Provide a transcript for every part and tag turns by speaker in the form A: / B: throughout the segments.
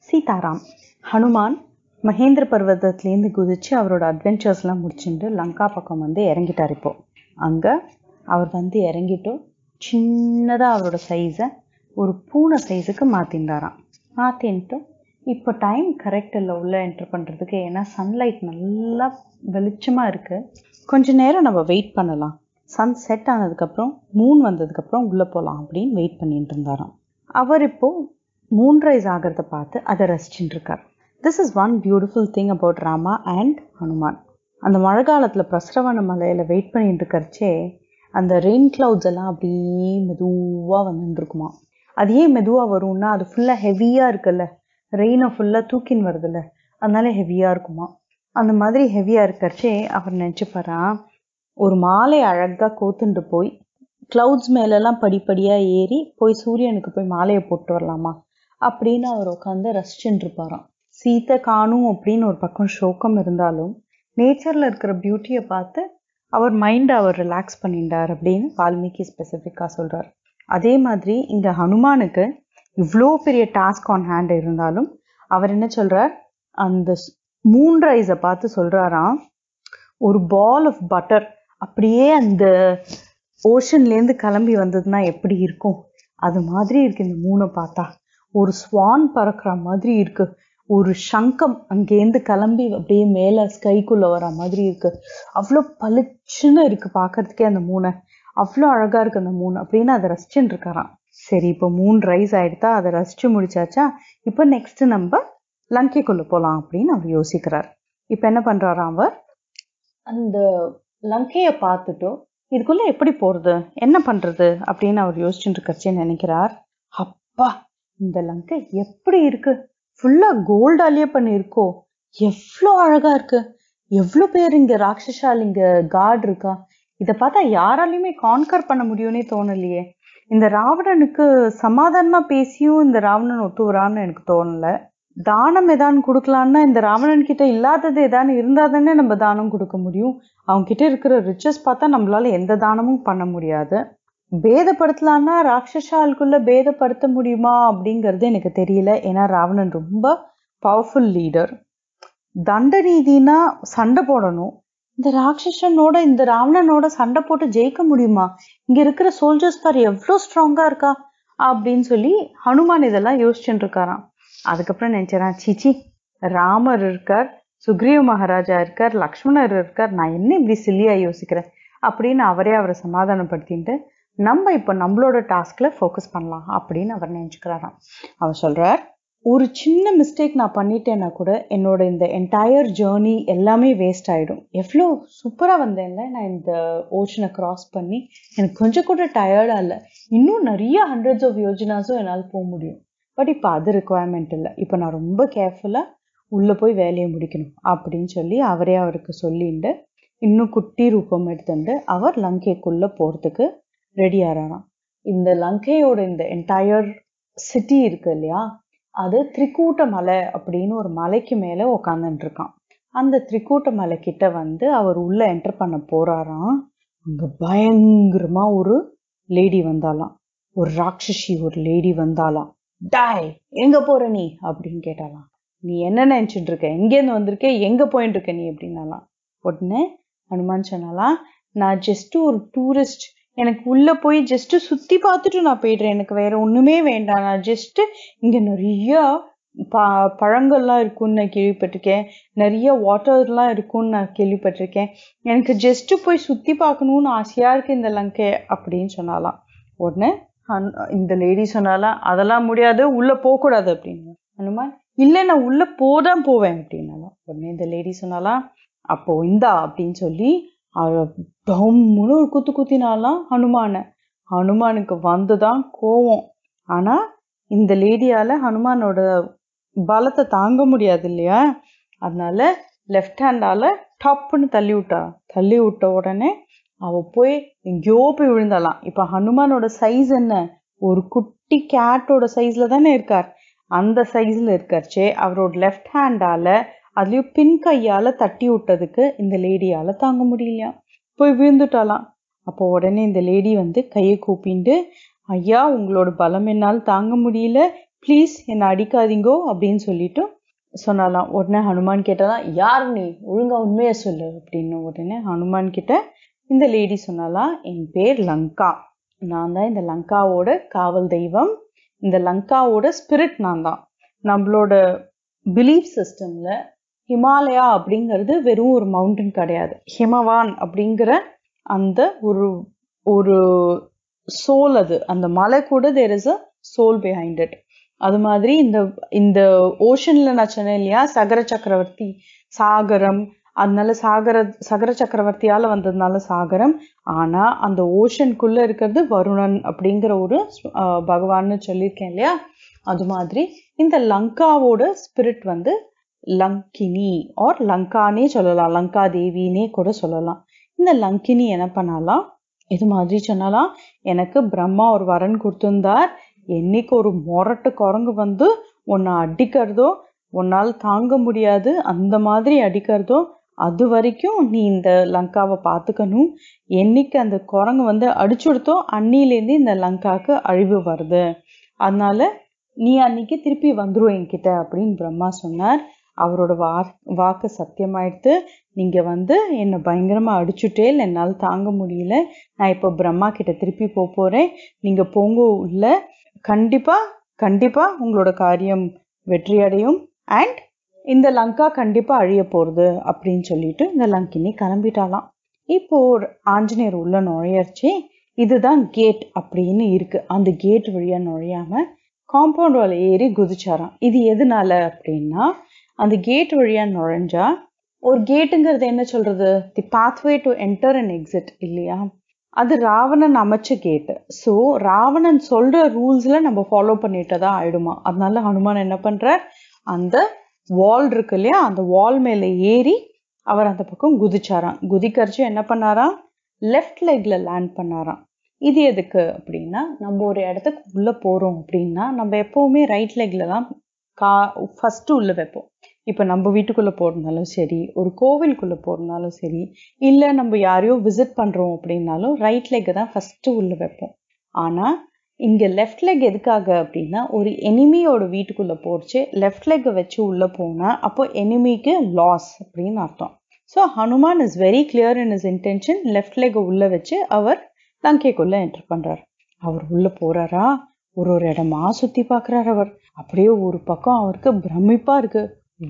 A: சீதாராம் ஹனுமான் மகேந்திர பர்வதத்துலேருந்து குதிச்சு அவரோட அட்வென்ச்சர்ஸ்லாம் முடிச்சுட்டு லங்கா பக்கம் வந்து இறங்கிட்டார் இப்போ அங்கே அவர் வந்து இறங்கிட்டும் சின்னதாக அவரோட சைஸை ஒரு பூனை சைஸுக்கு மாற்றிண்டாராம் மாற்றின்ட்டு இப்போ டைம் கரெக்ட் இல்லை உள்ள என்டர் பண்ணுறதுக்கு ஏன்னா சன்லைட் நல்லா வெளிச்சமாக இருக்குது கொஞ்ச நேரம் நம்ம வெயிட் பண்ணலாம் சன் செட் ஆனதுக்கப்புறம் மூன் வந்ததுக்கப்புறம் உள்ளே போகலாம் அப்படின்னு வெயிட் பண்ணிட்டு இருந்தாராம் அவர் இப்போது மூன் ரைஸ் ஆகிறத பார்த்து அதை ரசிச்சுட்டு இருக்கார் this is one beautiful thing about Rama and Hanuman அந்த மழை காலத்தில் பிரசரவண மலையில் வெயிட் பண்ணிட்டு இருக்கறச்சே அந்த ரெயின் கிளவுட்ஸ் எல்லாம் அப்படியே மெதுவாக வந்துட்டு இருக்குமா அது ஏன் மெதுவாக வரும்னா அது ஃபுல்லாக ஹெவியாக இருக்குல்ல ரெயினை ஃபுல்லாக தூக்கின்னு வருதுல்ல அதனால ஹெவியாக இருக்குமா அந்த மாதிரி ஹெவியாக இருக்கறச்சே அவர் நினச்சிப்பாரா ஒரு மாலை அழகாக கோத்துண்டு போய் க்ளவுட்ஸ் மேலெல்லாம் படிப்படியாக ஏறி போய் சூரியனுக்கு போய் மாலையை போட்டு வரலாமா அப்படின்னு அவர் உட்காந்து ரசிச்சுட்டு இருப்பாராம் சீத்தை காணும் அப்படின்னு ஒரு பக்கம் சோகம் இருந்தாலும் நேச்சரில் இருக்கிற பியூட்டியை பார்த்து அவர் மைண்டை அவர் ரிலாக்ஸ் பண்ணிட்டார் அப்படின்னு வால்மீகி ஸ்பெசிஃபிக்காக சொல்கிறார் அதே மாதிரி இங்கே ஹனுமானுக்கு இவ்வளோ பெரிய டாஸ்க் ஆன் ஹேண்ட் இருந்தாலும் அவர் என்ன சொல்கிறார் அந்த மூன் ரைஸை பார்த்து சொல்கிறாராம் ஒரு பால் ஆஃப் பட்டர் அப்படியே அந்த ஓஷன்லேருந்து கிளம்பி வந்ததுன்னா எப்படி இருக்கும் அது மாதிரி இருக்கு இந்த மூணை பார்த்தா ஒரு ஸ்வான் பறக்கிற மாதிரி இருக்கு ஒரு சங்கம் அங்கேருந்து கிளம்பி அப்படியே மேலே ஸ்கைக்குள்ளே வர மாதிரி இருக்கு அவ்வளோ பளிச்சுன்னு இருக்கு பார்க்கறதுக்கே அந்த மூணை அவ்வளோ அழகா இருக்கு அந்த மூணு அப்படின்னு அதை ரசிச்சுட்டு இருக்காராம் சரி இப்போ மூணு ரைஸ் ஆயிடுதா அதை ரசிச்சு முடிச்சாச்சா இப்போ நெக்ஸ்ட் நம்ம லங்கைக்குள்ள போகலாம் அப்படின்னு அவர் யோசிக்கிறார் இப்போ என்ன பண்றாராம் அவர் அந்த லங்கையை பார்த்துட்டோ இதுக்குள்ள எப்படி போறது என்ன பண்றது அப்படின்னு அவர் யோசிச்சுட்டு இருக்கச்சே நினைக்கிறார் அப்பா இந்த லங்கை எப்படி இருக்கு ஃபுல்லா கோல்டாலேயே பண்ணியிருக்கோ எவ்வளோ அழகா இருக்கு எவ்வளோ பேர் இங்க ராட்சசால் இங்க காட் இருக்கா இதை பார்த்தா யாராலையுமே கான்கர் பண்ண முடியும்னே தோணலையே இந்த ராவணனுக்கு சமாதானமா பேசியும் இந்த ராவணன் ஒத்து வரான்னு எனக்கு தோணல தானம் ஏதான்னு கொடுக்கலான்னா இந்த ராவணன் கிட்ட இல்லாதது ஏதான்னு இருந்தா தானே நம்ம தானம் கொடுக்க முடியும் அவங்க கிட்ட இருக்கிற ரிச்சஸ் பார்த்தா நம்மளால எந்த தானமும் பண்ண முடியாது பேதப்படுத்தலான்னா ராட்சசாலுக்குள்ள பேதப்படுத்த முடியுமா அப்படிங்கிறது எனக்கு தெரியல ஏன்னா ராவணன் ரொம்ப பவர்ஃபுல் லீடர் தண்ட நீதினா சண்டை போடணும் இந்த ராட்சசனோட இந்த ராவணனோட சண்டை போட்டு ஜெயிக்க முடியுமா இங்க இருக்கிற சோல்ஜர்ஸ் பார் எவ்வளோ ஸ்ட்ராங்கா இருக்கா அப்படின்னு சொல்லி ஹனுமான் இதெல்லாம் யோசிச்சுட்டு இருக்காராம் அதுக்கப்புறம் நினைச்சேன் சிச்சி ராமர் இருக்கார் சுக்ரீவ மகாராஜா இருக்கார் லக்ஷ்மணர் இருக்கார் நான் என்ன இப்படி சில்லியா யோசிக்கிறேன் அப்படின்னு அவரே அவரை சமாதானப்படுத்திட்டு நம்ம இப்போ நம்மளோட டாஸ்க்ல ஃபோக்கஸ் பண்ணலாம் அப்படின்னு அவர் நினைச்சுக்கிறாராம் அவர் சொல்றார் ஒரு சின்ன மிஸ்டேக் நான் பண்ணிட்டேன்னா கூட என்னோட இந்த என்டையர் ஜேர்னி எல்லாமே வேஸ்ட் ஆகிடும் எவ்வளோ சூப்பராக வந்தேன்ல நான் இந்த ஓஷனை கிராஸ் பண்ணி எனக்கு கொஞ்சம் கூட டயர்டாக இல்லை இன்னும் நிறைய ஹண்ட்ரட்ஸ் ஆஃப் யோஜனாஸும் என்னால் போக முடியும் பட் இப்போ அது ரிக்குவயர்மெண்ட் இல்லை இப்போ நான் ரொம்ப கேர்ஃபுல்லாக உள்ளே போய் வேலையை முடிக்கணும் அப்படின்னு சொல்லி அவரே அவருக்கு சொல்லிட்டு இன்னும் குட்டி ரூபம் எடுத்துட்டு அவர் லங்கைக்குள்ளே போகிறதுக்கு ரெடி ஆகிறாராம் இந்த லங்கையோட இந்த என்டையர் சிட்டி இருக்கு இல்லையா அது திரிக்கூட்ட மலை அப்படின்னு ஒரு மலைக்கு மேலே உக்காந்துட்டு இருக்கான் அந்த திரிக்கூட்ட மலை கிட்ட வந்து அவர் உள்ள என்டர் பண்ண போறாராம் அங்க பயங்கரமா ஒரு லேடி வந்தாலாம் ஒரு ராட்சசி ஒரு லேடி வந்தாலாம் டாய் எங்க போற நீ அப்படின்னு கேட்டாலாம் நீ என்ன நினைச்சிட்டு இருக்க எங்கேருந்து வந்திருக்க எங்க போயிட்டு இருக்க நீ அப்படின்னாலாம் உடனே ஹனுமான் சொன்னாலாம் நான் ஜஸ்ட் ஒரு டூரிஸ்ட் எனக்கு உள்ள போய் ஜஸ்ட் சுத்தி பார்த்துட்டு நான் போயிடுறேன் எனக்கு வேற ஒண்ணுமே வேண்டாம் நான் ஜஸ்ட் இங்க நிறைய ப பழங்கள்லாம் இருக்கும்னு நான் கேள்விப்பட்டிருக்கேன் நிறைய வாட்டர்லாம் இருக்கும்னு நான் கேள்விப்பட்டிருக்கேன் எனக்கு ஜஸ்ட் போய் சுத்தி பார்க்கணும்னு ஆசையா இருக்கு இந்த லங்கை அப்படின்னு சொன்னாலாம் உடனே இந்த லேடி சொன்னாலாம் அதெல்லாம் முடியாது உள்ள போகக்கூடாது அப்படின்னு ஹனுமான் இல்லை நான் உள்ள போதான் போவேன் அப்படின்னாலாம் உடனே இந்த லேடி சொன்னாலாம் அப்போ இந்தா அப்படின்னு சொல்லி டம்முன்னு ஒரு குத்து குத்தினாலாம் ஹனுமானை ஹனுமானுக்கு வந்துதான் கோவம் ஆனா இந்த லேடியால ஹனுமானோட பலத்தை தாங்க முடியாது இல்லையா அதனால லெஃப்ட் ஹேண்டால டப்புன்னு தள்ளி விட்டா தள்ளி விட்ட உடனே அவ போய் எங்கேயோ போய் விழுந்தாலாம் இப்ப ஹனுமானோட சைஸ் என்ன ஒரு குட்டி கேட்டோட சைஸ்ல தானே இருக்கார் அந்த சைஸ்ல இருக்கார்ச்சே அவரோட லெஃப்ட் ஹேண்டால அதுலயும் பின் கையால தட்டி விட்டதுக்கு இந்த லேடியால தாங்க முடியலையா போய் விழுந்துட்டாலாம் அப்போ உடனே இந்த லேடி வந்து கையை கூப்பிண்டு ஐயா உங்களோட பலம் என்னால் தாங்க முடியல ப்ளீஸ் என்னை அடிக்காதீங்கோ அப்படின்னு சொல்லிட்டு சொன்னாலாம் உடனே ஹனுமான் கேட்டதான் யார் நீ ஒழுங்கா உண்மையை சொல்லு அப்படின்னு உடனே ஹனுமான் கிட்ட இந்த லேடி சொன்னாலாம் என் பேர் லங்கா நான் தான் இந்த லங்காவோட காவல் தெய்வம் இந்த லங்காவோட ஸ்பிரிட் நான் தான் நம்மளோட பிலீஃப் சிஸ்டம்ல ஹிமாலயா அப்படிங்கிறது வெறும் ஒரு மவுண்டன் கிடையாது ஹிமவான் அப்படிங்கிற அந்த ஒரு ஒரு சோல் அது அந்த மலை கூட there is a soul behind it அது மாதிரி இந்த இந்த ஓஷன்ல நான் சொன்னேன் இல்லையா சகர சக்கரவர்த்தி சாகரம் அதனால சாகர சகர சக்கரவர்த்தியால வந்ததுனால சாகரம் ஆனா அந்த ஓஷனுக்குள்ள இருக்கிறது வருணன் அப்படிங்கிற ஒரு ஆஹ், பகவான்னு சொல்லியிருக்கேன் இல்லையா அது மாதிரி இந்த லங்காவோட ஸ்பிரிட் வந்து லங்கினி ஆர் லங்கானே சொல்லலாம் லங்கா தேவினே கூட சொல்லலாம் இந்த லங்கினி என்ன பண்ணாலாம் இது மாதிரி சொன்னாலாம் எனக்கு பிரம்மா ஒரு வரன் கொடுத்திருந்தார் என்னைக்கு ஒரு மொரட்டு குரங்கு வந்து உன்னை அடிக்கிறதோ உன்னால் தாங்க முடியாது அந்த மாதிரி அடிக்கிறதோ அது வரைக்கும் நீ இந்த லங்காவை பார்த்துக்கணும் என்னைக்கு அந்த குரங்கு வந்து அடிச்சுடுத்தோ அன்னிலேருந்து இந்த லங்காக்கு அழிவு வருது அதனால நீ அன்னைக்கு திருப்பி வந்துரும் என்கிட்ட அப்படின்னு பிரம்மா சொன்னார் அவரோட வா வாக்கு சத்தியமாயிடுத்து நீங்க வந்து என்னை பயங்கரமா அடிச்சுட்டேல் என்னால் தாங்க முடியல நான் இப்போ பிரம்மா கிட்ட திருப்பி போக போறேன் நீங்க போங்க உள்ள கண்டிப்பா கண்டிப்பா உங்களோட காரியம் வெற்றி அடையும் அண்ட் இந்த லங்கா கண்டிப்பா அழிய போறது அப்படின்னு சொல்லிட்டு இந்த லங்கினி கிளம்பிட்டாலாம் இப்போ ஒரு ஆஞ்சநேயர் உள்ள நுழையர்ச்சி இதுதான் கேட் அப்படின்னு இருக்கு அந்த கேட் வழியா நுழையாம காம்பவுண்ட் வால் ஏறி குதிச்சாராம் இது எதனால அப்படின்னா அந்த கேட் வழியா நுழைஞ்சா ஒரு கேட்டுங்கிறது என்ன சொல்றது the pathway to enter and exit இல்லையா அது ராவணன் அமைச்ச கேட்டு ஸோ ராவணன் சொல்ற ரூல்ஸ்ல நம்ம ஃபாலோ பண்ணிட்டு தான் ஆயிடுமா அதனால ஹனுமான் என்ன பண்றார் அந்த வால் இருக்கு இல்லையா அந்த வால் மேல ஏறி அவர் அந்த பக்கம் குதிச்சாராம் குதிக்கரிச்சு என்ன பண்ணாராம் லெஃப்ட் லெக்ல லேண்ட் பண்ணாராம் இது எதுக்கு அப்படின்னா நம்ம ஒரு இடத்துக்கு உள்ள போறோம் அப்படின்னா நம்ம எப்பவுமே ரைட் லெக்ல தான் கா ஃபர்ஸ்ட் உள்ள வைப்போம் இப்போ நம்ம வீட்டுக்குள்ள போறதுனாலும் சரி ஒரு கோவிலுக்குள்ள போறதுனாலும் சரி இல்லை நம்ம யாரையோ விசிட் பண்றோம் அப்படின்னாலும் ரைட் லெக் தான் ஃபர்ஸ்ட் உள்ள வைப்போம் ஆனா இங்க லெஃப்ட் லெக் எதுக்காக அப்படின்னா ஒரு எனிமியோட வீட்டுக்குள்ள போச்சு லெஃப்ட் லெக் வச்சு உள்ள போனா அப்போ எனிமிக்கு லாஸ் அப்படின்னு அர்த்தம் so Hanuman is very clear in is intention left leg உள்ள வச்சு அவர் லங்கைக்குள்ள என்டர் பண்றார் அவர் உள்ள போறாரா ஒரு ஒரு இடமா சுத்தி பார்க்கறாரு அவர் அப்படியே ஒரு பக்கம் அவருக்கு பிரமிப்பா இருக்கு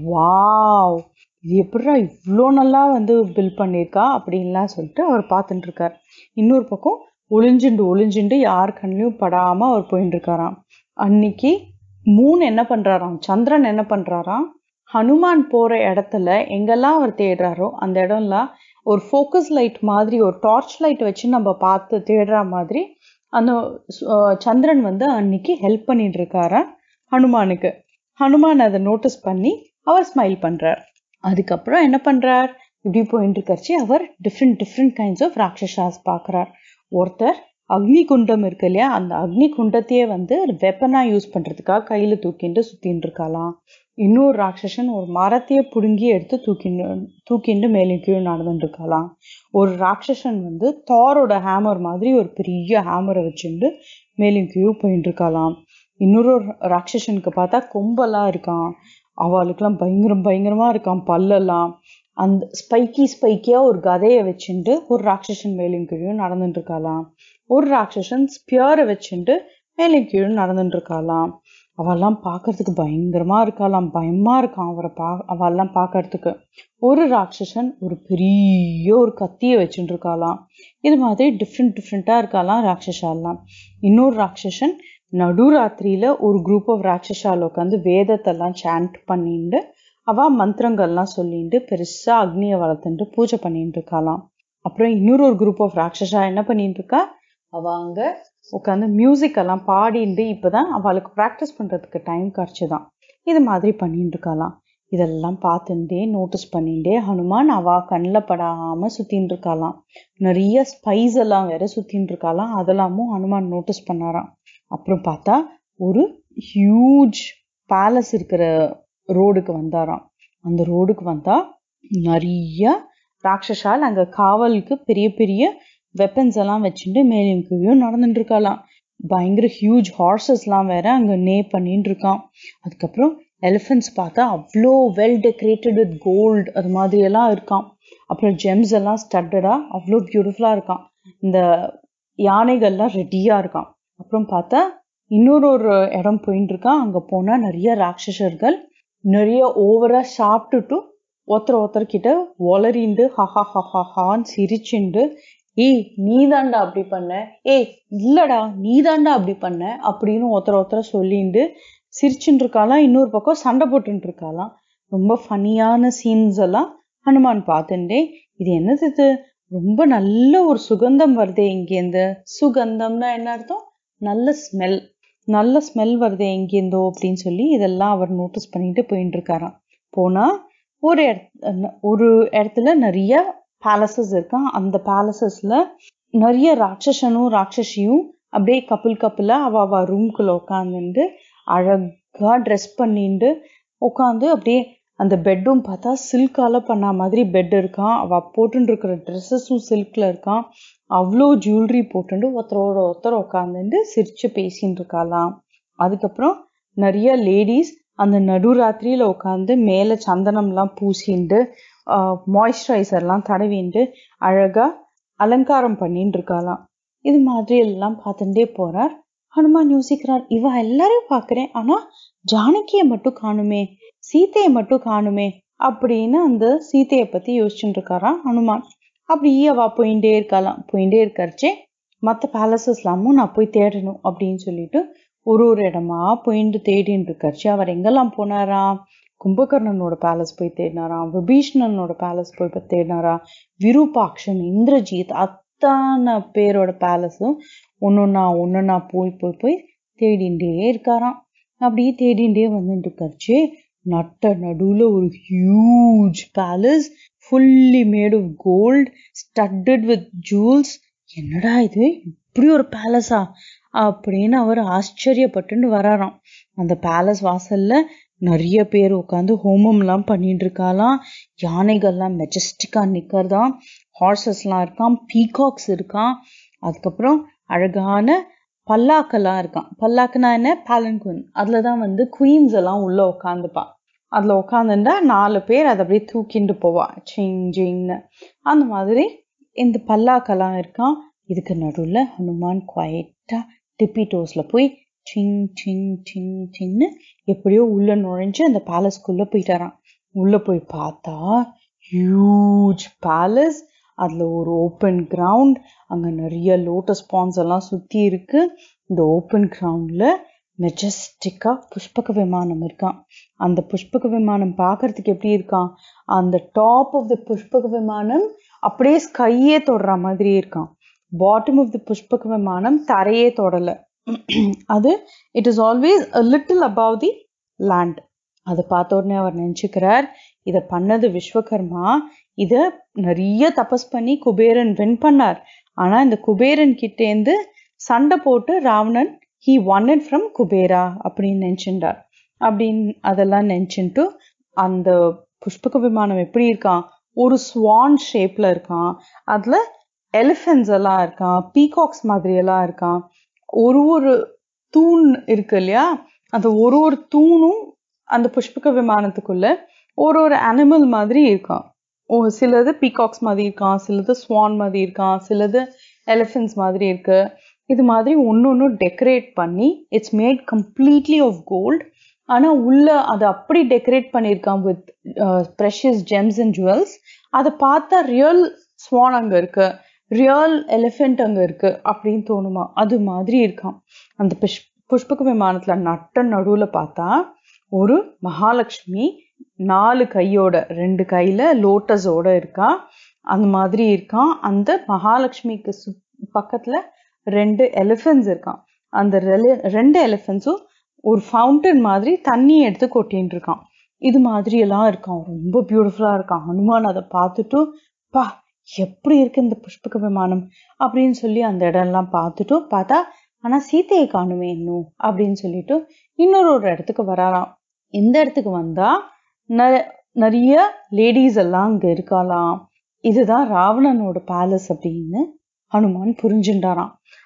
A: வாவ் இது எப்படிடா இவ்வளோ நல்லா வந்து பில் பண்ணியிருக்கா அப்படின்லாம் சொல்லிட்டு அவர் பார்த்துட்டு இருக்கார் இன்னொரு பக்கம் ஒளிஞ்சுண்டு ஒளிஞ்சுண்டு யார் கண்ணிலையும் படாம அவர் போயிட்டு இருக்காராம் அன்னைக்கு மூன் என்ன பண்றாராம் சந்திரன் என்ன பண்றாராம் ஹனுமான் போற இடத்துல எங்கெல்லாம் அவர் தேடுறாரோ அந்த இடம்லாம் ஒரு ஃபோக்கஸ் லைட் மாதிரி ஒரு டார்ச் லைட் வச்சு நம்ம பார்த்து தேடுற மாதிரி அந்த அஹ், சந்திரன் வந்து அன்னைக்கு ஹெல்ப் பண்ணிட்டு இருக்காரா ஹனுமானுக்கு ஹனுமான் அதை நோட்டீஸ் பண்ணி அவர் ஸ்மைல் பண்றார் அதுக்கப்புறம் என்ன பண்றார் இப்படி போயிட்டு இருக்கறச்சு அவர் different different kinds of rakshasas பார்க்கறார் ஒருத்தர் அக்னி குண்டம் இருக்கு இல்லையா அந்த அக்னி குண்டத்தையே வந்து வெப்பனா யூஸ் பண்றதுக்காக கையில தூக்கிட்டு சுத்தின்னு இருக்காளாம் இன்னொரு ராட்சசன் ஒரு மரத்தையே புடுங்கி எடுத்து தூக்கிண்டு தூக்கிண்டு மேலே கீழே நடந்துட்டு இருக்காளாம் ஒரு ராட்சசன் வந்து தாரோட ஹேமர் மாதிரி ஒரு பெரிய ஹேமரை வச்சுட்டு மேலும் கீழே போயிட்டு இருக்காளாம் இன்னொரு ஒரு ராட்சசனுக்கு பார்த்தா கொம்பெல்லாம் இருக்கான் அவளுக்கெல்லாம் பயங்கரம் பயங்கரமா இருக்கான் பல்லெல்லாம் அந்த ஸ்பைக்கி ஸ்பைக்கியா ஒரு கதையை வச்சுட்டு ஒரு ராட்சசன் மேலும் கீழும் நடந்துட்டு இருக்காளாம் ஒரு ராட்சசன் ஸ்பியரை வச்சுட்டு மேலும் கீழும் நடந்துட்டு இருக்காளாம் அவெல்லாம் பார்க்கறதுக்கு பயங்கரமா இருக்காளாம் பயமா இருக்கான் அவரை பா அவெல்லாம் பார்க்கறதுக்கு ஒரு ராட்சசன் ஒரு பெரிய ஒரு கத்தியை வச்சுட்டு இருக்காளாம் இது மாதிரி டிஃப்ரெண்ட் டிஃப்ரெண்டா இருக்காளாம் ராட்சசாலாம் இன்னொரு ராட்சசன் நடுராத்திரியில ஒரு குரூப் ஆஃப் ராட்சசால உட்காந்து வேதத்தெல்லாம் சாண்ட் பண்ணிட்டு அவ மந்திரங்கள்லாம் சொல்லிட்டு பெருசா அக்னியை வளர்த்துட்டு பூஜை பண்ணிட்டு இருக்காளாம் அப்புறம் இன்னொரு ஒரு குரூப் ஆஃப் ராட்சசா என்ன பண்ணிட்டு இருக்கா அவ அங்க உட்காந்து மியூசிக் எல்லாம் பாடிட்டு இப்பதான் அவளுக்கு ப்ராக்டிஸ் பண்றதுக்கு டைம் கிடைச்சுதான் இது மாதிரி பண்ணிட்டு இருக்காளாம் இதெல்லாம் பார்த்துட்டே நோட்டீஸ் பண்ணிட்டே ஹனுமான் அவ கண்ணில் படாம சுத்தின்னு இருக்காளாம் நிறைய ஸ்பைஸ் எல்லாம் வேற சுத்தின்னு இருக்காளாம் அதெல்லாமும் ஹனுமான் நோட்டீஸ் பண்ணாராம் அப்புறம் பார்த்தா ஒரு ஹியூஜ் பேலஸ் இருக்கிற ரோடுக்கு வந்தாராம் அந்த ரோடுக்கு வந்தா நிறைய ராட்சசால் அங்க காவலுக்கு பெரிய பெரிய வெப்பன்ஸ் எல்லாம் வச்சுட்டு மேலும் கீழும் நடந்துட்டு இருக்காளாம் பயங்கர ஹியூஜ் ஹார்சஸ்லாம் வேற அங்கே நே பண்ணிட்டு இருக்கான் அதுக்கப்புறம் எலிஃபென்ட்ஸ் பார்த்தா அவ்வளோ வெல் டெக்கரேட்டட் வித் கோல்டு அது மாதிரி எல்லாம் இருக்கான் அப்புறம் ஜெம்ஸ் எல்லாம் ஸ்டட்டடாக அவ்வளோ பியூட்டிஃபுல்லாக இருக்கான் இந்த யானைகள்லாம் ரெடியாக இருக்கான் அப்புறம் பார்த்தா இன்னொரு ஒரு இடம் போயிட்டு இருக்கான் அங்கே போனால் நிறைய ராட்சசர்கள் நிறைய ஓவராக சாப்பிட்டுட்டு ஒருத்தர் ஒருத்தர்கிட்ட ஒளரிண்டு ஹஹா ஹஹா ஹான்னு சிரிச்சுண்டு ஏய் நீதாண்டா அப்படி பண்ண ஏய் இல்லடா நீதாண்டா அப்படி பண்ண அப்படின்னு ஒருத்தர் ஒருத்தர் சொல்லிண்டு சிரிச்சுட்டு இருக்காளாம் இன்னொரு பக்கம் சண்டை போட்டுட்டு இருக்காளாம் ரொம்ப ஃபனியான சீன்ஸ் எல்லாம் ஹனுமான் பார்த்துட்டே இது என்னது இது ரொம்ப நல்ல ஒரு சுகந்தம் வருதே இங்கேருந்து சுகந்தம்னா என்ன அர்த்தம் நல்ல ஸ்மெல் நல்ல ஸ்மெல் வருதே எங்கேருந்தோ அப்படின்னு சொல்லி இதெல்லாம் அவர் நோட்டீஸ் பண்ணிட்டு போயிட்டு இருக்காராம் போனா ஒரு இடத் ஒரு இடத்துல நிறைய பேலசஸ் இருக்கான் அந்த பேலசஸ்ல நிறைய ராட்சசனும் ராட்சசியும் அப்படியே கப்பிள் கப்பிளா அவ அவ ரூம்குள்ள உட்காந்துட்டு அழகா ட்ரெஸ் பண்ணிட்டு உட்காந்து அப்படியே அந்த பெட்டும் பார்த்தா சில்கால பண்ண மாதிரி பெட் இருக்கான் அவ போட்டுட்டு இருக்கிற ட்ரெஸ்ஸஸும் சில்க்ல இருக்கான் அவ்வளோ ஜுவல்லரி போட்டுட்டு ஒருத்தரோட ஒருத்தர் உட்காந்துட்டு சிரிச்சு பேசின்னு இருக்காளாம் அதுக்கப்புறம் நிறைய லேடிஸ் அந்த நடுராத்திரியில உட்காந்து மேலே சந்தனம்லாம் பூசிண்டு மாய்ஸ்சரைசர்லாம் தடவிண்டு அழகா அலங்காரம் பண்ணிட்டு இருக்காளாம் இது மாதிரி எல்லாம் பார்த்துட்டே போறார் ஹனுமான் யோசிக்கிறார் இவ எல்லாரையும் பார்க்கிறேன் ஆனா ஜானகியை மட்டும் காணுமே சீத்தையை மட்டும் காணுமே அப்படின்னு அந்த சீத்தையை பத்தி யோசிச்சுட்டு இருக்காராம் ஹனுமான் அப்படி அவ போயிட்டே இருக்கலாம் போயிட்டே இருக்கறச்சே மற்ற பேலசஸ்லாமும் நான் போய் தேடணும் அப்படின்னு சொல்லிட்டு ஒரு ஒரு இடமா போயிட்டு தேடின்னு இருக்கறச்சு அவர் எங்கெல்லாம் போனாரா கும்பகர்ணனோட பேலஸ் போய் தேடினாராம் விபீஷ்ணனோட பேலஸ் போய் தேடினாரா விருபாக்ஷன் இந்திரஜித் அத்தனை பேரோட பேலஸும் ஒன்னொன்னா ஒன்னொன்னா போய் போய் போய் தேடிண்டே இருக்காராம் அப்படியே தேடிண்டே வந்துட்டு இருக்கறச்சு நட்ட நடுவுல ஒரு huge palace fully made of gold studded with jewels என்னடா இது இப்படி ஒரு பேலஸா அப்படின்னு அவர் ஆச்சரியப்பட்டுன்னு வராராம் அந்த பேலஸ் வாசல்ல நிறைய பேர் உட்காந்து ஹோமம்லாம் பண்ணிட்டு இருக்காலாம் யானைகள்லாம் மெஜஸ்டிக்கா நிக்கிறதாம் ஹார்சஸ்லாம் இருக்கான் பீகாக்ஸ் இருக்கான் அதுக்கப்புறம் அழகான பல்லாக்கெல்லாம் இருக்கான் பல்லாக்குனா என்ன பேலன்குன் அதுல தான் வந்து குயின்ஸ் எல்லாம் உள்ள உட்காந்துப்பான் அதுல உட்காந்துட்டா நாலு பேர் அதை அப்படியே தூக்கிட்டு போவா சிங் ஜிங்னு அந்த மாதிரி இந்த பல்லாக்கெல்லாம் இருக்கான் இதுக்கு நடுவில் ஹனுமான் குவைட்டா டிப்பி டோஸ்ல போய் சிங் சிங் சிங் சிங்னு எப்படியோ உள்ள நுழைஞ்சு அந்த பேலஸ்க்குள்ள போயிட்டாராம் உள்ள போய் பார்த்தா ஹியூஜ் பேலஸ் அதுல ஒரு ஓப்பன் கிரவுண்ட் அங்க நிறைய லோட்டஸ் பான்ஸ் எல்லாம் சுத்தி இருக்கு இந்த ஓப்பன் கிரவுண்ட்ல மெஜஸ்டிக்கா புஷ்பக விமானம் இருக்கான் அந்த புஷ்பக விமானம் பார்க்கறதுக்கு எப்படி இருக்கான் அந்த டாப் ஆஃப் த புஷ்பக விமானம் அப்படியே ஸ்கையே தொடுற மாதிரி இருக்கான் பாட்டம் ஆஃப் த புஷ்பக விமானம் தரையே தொடல அது it is always a little above the land அதை பார்த்த உடனே அவர் நினச்சிக்கிறார் இதை பண்ணது விஸ்வகர்மா இதை நிறைய தபஸ் பண்ணி குபேரன் வின் பண்ணார் ஆனா இந்த குபேரன் கிட்டேந்து சண்டை போட்டு Ravanan he won it from Kubera அப்படின்னு நினைச்சுட்டார் அப்படின்னு அதெல்லாம் நினைச்சுட்டு அந்த புஷ்பக விமானம் எப்படி இருக்கான் ஒரு ஸ்வான் ஷேப்ல இருக்கான் அதுல எலிஃபென்ட்ஸ் எல்லாம் இருக்கான் பீகாக்ஸ் மாதிரி எல்லாம் இருக்கான் ஒரு ஒரு தூண் இருக்கு இல்லையா அந்த ஒரு ஒரு தூணும் அந்த புஷ்பக விமானத்துக்குள்ள ஒரு ஒரு அனிமல் மாதிரி இருக்கான் ஓ சிலது பீகாக்ஸ் மாதிரி இருக்கான் சிலது ஸ்வான் மாதிரி இருக்கான் சிலது எலிஃபென்ட்ஸ் மாதிரி இருக்கு இது மாதிரி ஒன்று ஒன்று டெக்கரேட் பண்ணி it's made completely of gold ஆனால் உள்ள அதை அப்படி டெக்கரேட் பண்ணியிருக்கான் with precious gems and jewels அதை பார்த்தா ரியல் ஸ்வான் அங்கே இருக்கு ரியல் எலிஃபென்ட் அங்கே இருக்கு அப்படின்னு தோணுமா அது மாதிரி இருக்கான் அந்த புஷ் புஷ்பக விமானத்தில் நட்ட நடுவில் பார்த்தா ஒரு மகாலட்சுமி நாலு கையோட ரெண்டு கையில லோட்டஸோட இருக்கா அந்த மாதிரி இருக்கான் அந்த மகாலட்சுமிக்கு சு பக்கத்துல ரெண்டு எலிஃபென்ட்ஸ் இருக்கான் அந்த ரெண்டு எலிஃபென்ட்ஸும் ஒரு ஃபவுண்டன் மாதிரி தண்ணி எடுத்து கொட்டின்னு இருக்கான் இது மாதிரி எல்லாம் இருக்கான் ரொம்ப பியூட்டிஃபுல்லா இருக்கான் ஹனுமான் அதை பார்த்துட்டு பா எப்படி இருக்கு இந்த புஷ்பக விமானம் அப்படின்னு சொல்லி அந்த இடம்லாம் பார்த்துட்டு பார்த்தா ஆனா சீத்தையை காணுமே இன்னும் அப்படின்னு சொல்லிட்டு இன்னொரு ஒரு இடத்துக்கு வராராம் இந்த இடத்துக்கு வந்தா நிறைய லேடிஸ் எல்லாம் அங்க இருக்காளாம் இதுதான் ராவணனோட பேலஸ் அப்படின்னு ஹனுமான் புரிஞ்சுட்டாராம்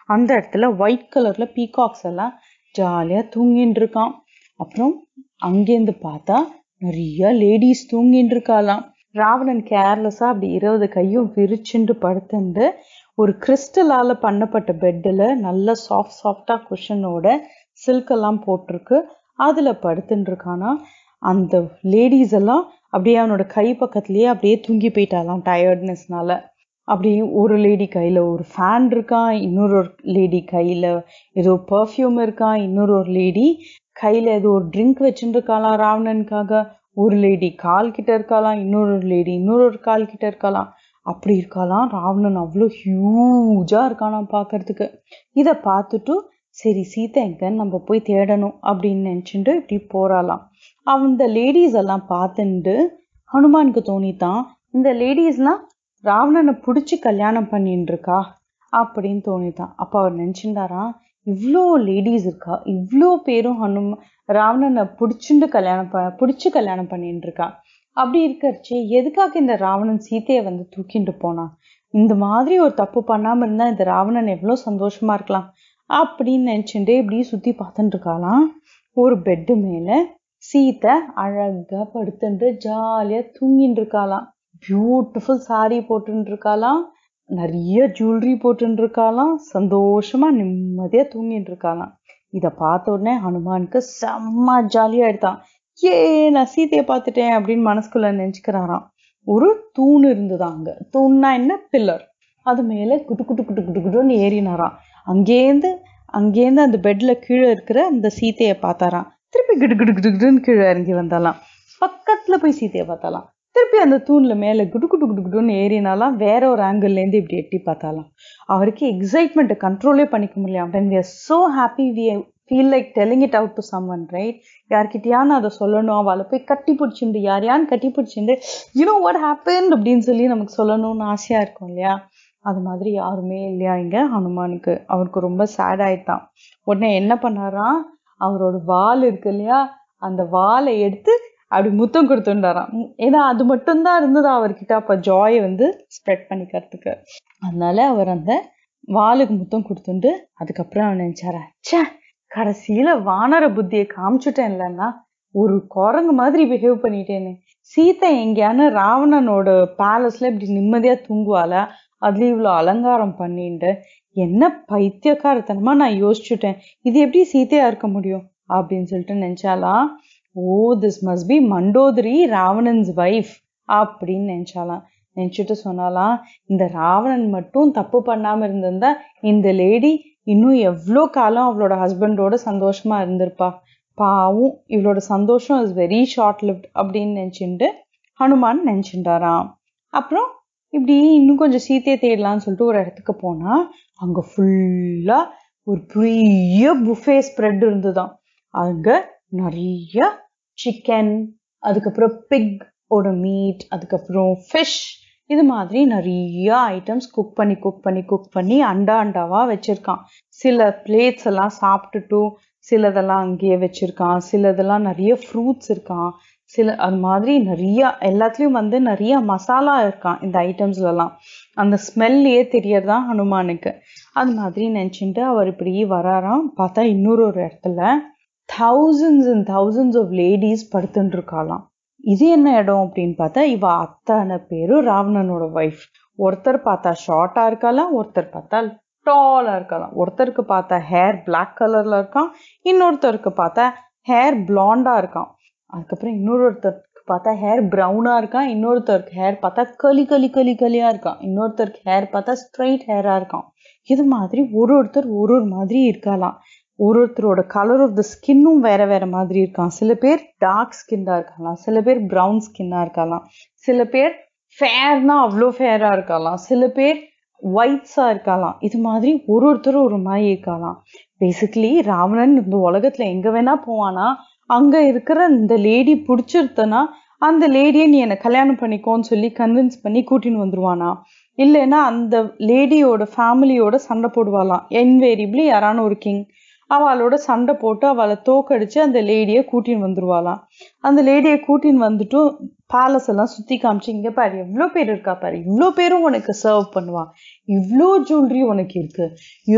A: அந்த இடத்துல ஒயிட் கலர்ல பீகாக்ஸ் எல்லாம் ஜாலியா தூங்கின்னு இருக்கான் அப்புறம் அங்கேருந்து பார்த்தா நிறைய லேடிஸ் தூங்கின்னு இருக்காளாம் ராவணன் கேர்லெஸ்ஸா அப்படி இருபது கையும் விரிச்சுண்டு படுத்துண்டு ஒரு கிறிஸ்டலால பண்ணப்பட்ட பெட்டில் நல்ல சாஃப்ட் சாஃப்டா குஷனோட சில்க் எல்லாம் போட்டிருக்கு அதுல படுத்துட்டு இருக்கானா அந்த லேடிஸ் எல்லாம் அப்படியே அவனோட கை பக்கத்துலயே அப்படியே தூங்கி போயிட்டாலாம் டயர்ட்னஸ்னால அப்படி ஒரு லேடி கையில ஒரு ஃபேன் இருக்கான் இன்னொரு ஒரு லேடி கையில ஏதோ பர்ஃப்யூம் இருக்கான் இன்னொரு ஒரு லேடி கையில ஏதோ ஒரு ட்ரிங்க் வச்சுட்டு இருக்காளாம் ராவணனுக்காக ஒரு லேடி கால் கிட்ட இருக்காளாம் இன்னொரு லேடி இன்னொரு ஒரு கால் கிட்ட இருக்காளாம் அப்படி இருக்காளாம் ராவணன் அவ்வளோ ஹியூஜா இருக்கானாம் பார்க்கறதுக்கு இதை பார்த்துட்டு சரி சீதை எங்கன்னு நம்ம போய் தேடணும் அப்படின்னு நினச்சிட்டு இப்படி போறாளாம் அந்த லேடிஸ் எல்லாம் பார்த்துட்டு ஹனுமானுக்கு தோணித்தான் இந்த லேடிஸ்லாம் ராவணனை பிடிச்சி கல்யாணம் பண்ணிட்டு இருக்கா அப்படின்னு தோணித்தான் அப்போ அவர் நினச்சிருந்தாராம் இவ்வளோ லேடிஸ் இருக்கா இவ்வளோ பேரும் ஹனும ராவணனை பிடிச்சிண்டு கல்யாணம் ப பிடிச்சி கல்யாணம் பண்ணிட்டு இருக்கா அப்படி இருக்கறச்சு எதுக்காக இந்த ராவணன் சீதையை வந்து தூக்கிட்டு போனான் இந்த மாதிரி ஒரு தப்பு பண்ணாம இருந்தா இந்த ராவணன் எவ்வளோ சந்தோஷமா இருக்கலாம் அப்படின்னு நினைச்சுட்டே இப்படி சுத்தி பார்த்துட்டு இருக்காளாம் ஒரு பெட்டு மேல சீத்தை அழகா படுத்துட்டு ஜாலியா தூங்கிட்டு இருக்காளாம் பியூட்டிஃபுல் சாரி போட்டுட்டு இருக்காளாம் நிறைய ஜுவல்லரி போட்டுட்டு இருக்காளாம் சந்தோஷமா நிம்மதியா தூங்கிட்டு இருக்காளாம் இத பார்த்த உடனே ஹனுமானுக்கு செம்ம ஜாலியா எடுத்தான் ஏ நான் சீதையை பார்த்துட்டேன் அப்படின்னு மனசுக்குள்ள நினைச்சுக்கிறாராம் ஒரு தூண் இருந்தது அங்க தூண்னா என்ன பில்லர் அது மேல குட்டு குட்டு குட்டு குட்டு குட்டுன்னு ஏறினாராம் அங்கேருந்து அங்கேருந்து அந்த பெட்ல கீழே இருக்கிற அந்த சீதையை பார்த்தாராம் திருப்பி கிடு கிடு கிடு கிடுன்னு கீழே இறங்கி வந்தாலாம் பக்கத்துல போய் சீதையை பார்த்தாலாம் திருப்பி அந்த தூண்ல மேல குடு குடு குடு குடுன்னு ஏறினாலாம் வேற ஒரு ஆங்கிள் இருந்து இப்படி எட்டி பார்த்தாலாம் அவருக்கு எக்ஸைட்மெண்ட்டை கண்ட்ரோலே பண்ணிக்க முடியல when we are so happy we feel like telling it out to someone right யார்கிட்டயான்னு அதை சொல்லணும் அவளை போய் கட்டி பிடிச்சிண்டு யாரையான்னு கட்டி பிடிச்சிண்டு யூனோ வாட் ஹேப்பன் அப்படின்னு சொல்லி நமக்கு சொல்லணும்னு ஆசையா இருக்கும் இல்லையா அது மாதிரி யாருமே இல்லையா இங்க ஹனுமானுக்கு அவருக்கு ரொம்ப சேட் ஆயிட்டான் உடனே என்ன பண்ணாராம் அவரோட வால் இருக்கு இல்லையா அந்த வாலை எடுத்து அப்படி முத்தம் கொடுத்துட்டாராம் ஏன்னா அது மட்டும்தான் இருந்தது அவர்கிட்ட அப்ப ஜாயை வந்து ஸ்ப்ரெட் பண்ணிக்கிறதுக்கு அதனால அவர் அந்த வாளுக்கு முத்தம் கொடுத்துட்டு அதுக்கப்புறம் அவன் நினைச்சாரா ச்சே கடைசியில வானர புத்தியை காமிச்சுட்டேன் இல்லைன்னா ஒரு குரங்கு மாதிரி பிஹேவ் பண்ணிட்டேன்னு சீதை எங்கேயான ராவணனோட பேலஸ்ல இப்படி நிம்மதியா தூங்குவாள அதுல இவ்வளோ அலங்காரம் பண்ணிட்டு என்ன பைத்தியக்காரத்தனமா நான் யோசிச்சுட்டேன் இது எப்படி சீதையா இருக்க முடியும் அப்படின்னு சொல்லிட்டு நினைச்சாலாம் oh this must be Mandodari Ravanan's wife அப்படின்னு நினைச்சாலாம் நினைச்சிட்டு சொன்னாலாம் இந்த ராவணன் மட்டும் தப்பு பண்ணாம இருந்திருந்தா இந்த லேடி இன்னும் எவ்வளோ காலம் அவளோட ஹஸ்பண்டோட சந்தோஷமா இருந்திருப்பா பாவும் இவளோட சந்தோஷம் இஸ் வெரி ஷார்ட் லிவ்ட் அப்படின்னு நினைச்சுட்டு ஹனுமான் நினைச்சுட்டாராம் அப்புறம் இப்படி இன்னும் கொஞ்சம் சீத்தையை தேடலாம்னு சொல்லிட்டு ஒரு இடத்துக்கு போனா அங்க ஃபுல்லா ஒரு பெரிய புஃபே ஸ்ப்ரெட் இருந்துதான் அங்க நிறைய சிக்கன் அதுக்கப்புறம் பிக் ஓட மீட் அதுக்கப்புறம் ஃபிஷ் இது மாதிரி நிறைய ஐட்டம்ஸ் குக் பண்ணி குக் பண்ணி குக் பண்ணி அண்டா அண்டாவா வச்சிருக்கான் சில பிளேட்ஸ் எல்லாம் சாப்பிட்டுட்டு சிலதெல்லாம் அங்கேயே வச்சிருக்கான் சிலதெல்லாம் நிறைய ஃப்ரூட்ஸ் இருக்கான் சில அது மாதிரி நிறைய எல்லாத்துலயும் வந்து நிறைய மசாலா இருக்கான் இந்த ஐட்டம்ஸ்லலாம் அந்த ஸ்மெல்லையே தெரியறதான் ஹனுமானுக்கு அது மாதிரி நினச்சிட்டு அவர் இப்படி வராராம் பார்த்தா இன்னொரு ஒரு இடத்துல thousands and thousands of ladies படுத்துட்டு இருக்காளாம் இது என்ன இடம் அப்படின்னு பார்த்தா இவ அத்தனை பேரும் ராவணனோட ஒய்ஃப் ஒருத்தர் பார்த்தா ஷார்ட்டா இருக்கலாம் ஒருத்தர் பார்த்தா டாலா இருக்கலாம் ஒருத்தருக்கு பார்த்தா ஹேர் பிளாக் கலர்ல இருக்கான் இன்னொருத்தருக்கு பார்த்தா ஹேர் பிளாண்டா இருக்கான் அதுக்கப்புறம் இன்னொருத்தருக்கு பார்த்தா ஹேர் ப்ரௌனா இருக்கான் இன்னொருத்தருக்கு ஹேர் பார்த்தா களி களி களி களியா இருக்கான் இன்னொருத்தருக்கு ஹேர் பார்த்தா ஸ்ட்ரைட் ஹேரா இருக்கான் இது மாதிரி ஒரு ஒருத்தர் ஒரு ஒரு மாதிரி இருக்கலாம் ஒரு ஒருத்தரோட கலர் ஆஃப் த ஸ்கின்னும் வேற வேற மாதிரி இருக்கான் சில பேர் டார்க் ஸ்கின்னா இருக்கலாம் சில பேர் ப்ரௌன் ஸ்கின்னா இருக்கலாம் சில பேர் ஃபேர்னா அவ்வளோ ஃபேரா இருக்கலாம் சில பேர் ஒயிட்ஸா இருக்கலாம் இது மாதிரி ஒரு ஒருத்தரும் ஒரு மாதிரி இருக்கலாம் பேசிக்கலி ராவணன் இந்த உலகத்துல எங்க வேணா போவானா அங்க இருக்கிற இந்த லேடி பிடிச்சிருத்தனா அந்த லேடியை நீ என்னை கல்யாணம் பண்ணிக்கோன்னு சொல்லி கன்வின்ஸ் பண்ணி கூட்டின்னு வந்துருவானா இல்லைன்னா அந்த லேடியோட ஃபேமிலியோட சண்டை போடுவாளாம் இன்வேரிபிளி யாரான ஒரு கிங் அவளோட சண்டை போட்டு அவளை தோக்கடிச்சு அந்த லேடியை கூட்டின்னு வந்துருவாளாம் அந்த லேடியை கூட்டின்னு வந்துட்டு பேலஸ் எல்லாம் சுத்தி காமிச்சு இங்க பாரு எவ்வளோ பேர் இருக்கா பாரு இவ்வளோ பேரும் உனக்கு சர்வ் பண்ணுவா இவ்வளோ ஜுவல்லரி உனக்கு இருக்கு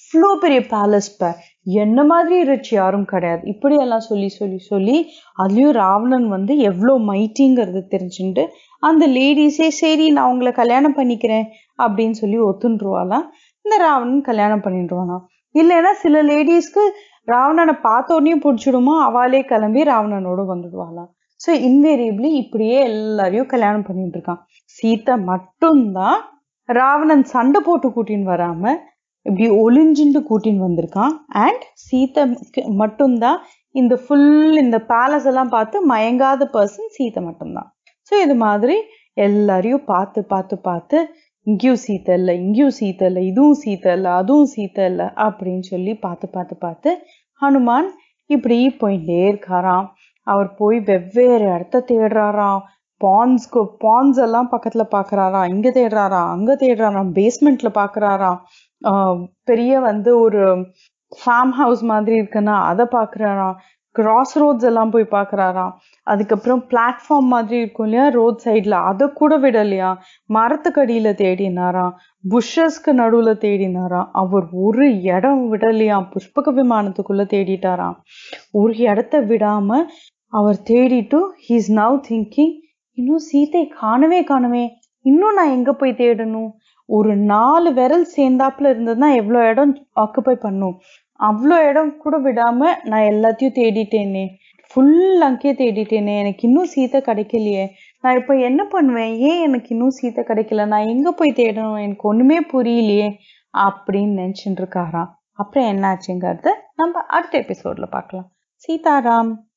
A: இவ்வளோ பெரிய பேலஸ் ப என்ன மாதிரி ரிச் யாரும் கிடையாது இப்படியெல்லாம் சொல்லி சொல்லி சொல்லி அதுலேயும் ராவணன் வந்து எவ்வளோ மைட்டிங்கிறது தெரிஞ்சுட்டு அந்த லேடிஸே சரி நான் உங்களை கல்யாணம் பண்ணிக்கிறேன் அப்படின்னு சொல்லி ஒத்துன்றுவாளாம் இந்த ராவணன் கல்யாணம் பண்ணிடுவானா இல்லைன்னா சில லேடிஸ்க்கு ராவணனை பார்த்த உடனே பிடிச்சிடுமோ அவளே கிளம்பி ராவணனோட வந்துடுவாளாம் ஸோ இன்வேரியபிளி இப்படியே எல்லாரையும் கல்யாணம் பண்ணிட்டு இருக்கான் சீத்தை மட்டும்தான் ராவணன் சண்டை போட்டு கூட்டின்னு வராம இப்படி ஒளிஞ்சுட்டு கூட்டின்னு வந்திருக்கான் அண்ட் சீத்தை மட்டும்தான் இந்த ஃபுல் இந்த பேலஸ் எல்லாம் பார்த்து மயங்காத பர்சன் சீத்தை மட்டும்தான் ஸோ இது மாதிரி எல்லாரையும் பார்த்து பார்த்து பார்த்து இங்கேயும் சீத்தை இல்லை இங்கேயும் சீத்தை இல்லை இதுவும் சீத்தை இல்லை அதுவும் சீத்தை இல்லை அப்படின்னு சொல்லி பார்த்து பார்த்து பார்த்து ஹனுமான் இப்படி போயிட்டே இருக்காராம் அவர் போய் வெவ்வேறு இடத்த தேடுறாராம் பான்ஸ்க்கு பான்ஸ் எல்லாம் பக்கத்துல பாக்குறாராம் இங்க தேடுறாராம் அங்க தேடுறாராம் பேஸ்மெண்ட்ல பாக்குறாராம் பெரிய வந்து ஒரு ஃபார்ம் ஹவுஸ் மாதிரி இருக்குன்னா அதை பாக்குறாராம் கிராஸ் ரோட்ஸ் எல்லாம் போய் பார்க்குறாராம் அதுக்கப்புறம் பிளாட்ஃபார்ம் மாதிரி இருக்கும் இல்லையா ரோட் சைடில் அதை கூட விடலையா மரத்துக்கடியில் தேடினாராம் புஷ்ஷஸ்க்கு நடுவில் தேடினாராம் அவர் ஒரு இடம் விடலையாம் புஷ்பக விமானத்துக்குள்ளே தேடிட்டாராம் ஒரு இடத்த விடாமல் அவர் தேடிட்டு ஹீஸ் நவ் திங்கிங் இன்னும் சீத்தை காணவே காணவே இன்னும் நான் எங்கே போய் தேடணும் ஒரு நாலு விரல் சேர்ந்தாப்புல இருந்ததுன்னா எவ்வளோ இடம் ஆக்குப்பை பண்ணும் அவ்வளோ இடம் கூட விடாம நான் எல்லாத்தையும் தேடிட்டேனே ஃபுல் அங்கேயே தேடிட்டேனே எனக்கு இன்னும் சீத்தை கிடைக்கலையே நான் இப்போ என்ன பண்ணுவேன் ஏன் எனக்கு இன்னும் சீத்தை கிடைக்கல நான் எங்கே போய் தேடணும் எனக்கு ஒன்றுமே புரியலையே அப்படின்னு நினச்சிட்டு இருக்காராம் அப்புறம் என்னாச்சுங்கிறத நம்ம அடுத்த எபிசோட்ல பார்க்கலாம் சீதாராம்